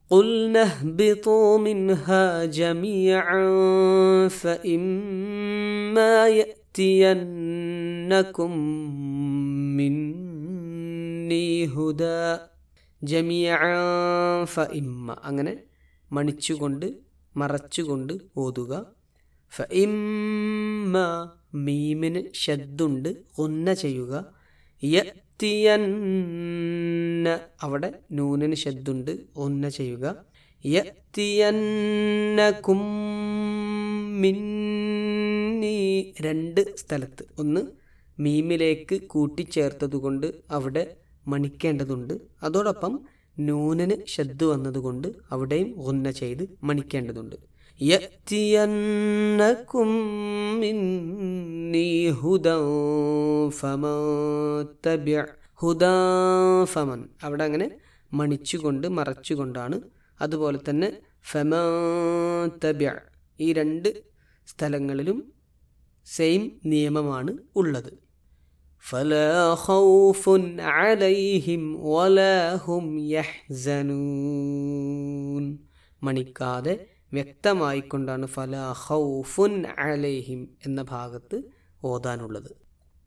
قلنا اهبطوا منها جميعا فإما يأتينكم مني هدى جميعا فإما അങ്ങനെ മണിച്ചുകൊണ്ട് മറച്ചുകൊണ്ട് ഓതുക ഫഇമ്മ മീമിന് ഷദ്ദുണ്ട് ഉന്ന ചെയ്യുക യത്തിയന്ന അവിടെ നൂനിന് ഷദ്ദുണ്ട് ഉന്ന ചെയ്യുക യത്തിയന്നകും മിന്നി രണ്ട് സ്ഥലത്ത് ഒന്ന് മീമിലേക്ക് കൂട്ടിച്ചേർത്തതുകൊണ്ട് അവിടെ മണിക്കേണ്ടതുണ്ട് അതോടൊപ്പം നൂനിന് ഷദ്ദ് വന്നതുകൊണ്ട് അവിടെയും ഉന്ന ചെയ്ത് മണിക്കേണ്ടതുണ്ട് يأتينكم مني هدى فمن تبع هدى فمن അവിടെ അങ്ങനെ മണിച്ചുകൊണ്ട് മറച്ചുകൊണ്ടാണ് അതുപോലെ തന്നെ ഫമ തബ്യ ഈ രണ്ട് സ്ഥലങ്ങളിലും സെയിം നിയമമാണ് ഉള്ളത് فلا خوف عليهم ولا هم يحزنون മണിക്കാതെ വ്യക്തമായിക്കൊണ്ടാണ് ഫല ഹൗഫുൻ അലൈഹിം എന്ന ഭാഗത്ത് ഓതാനുള്ളത്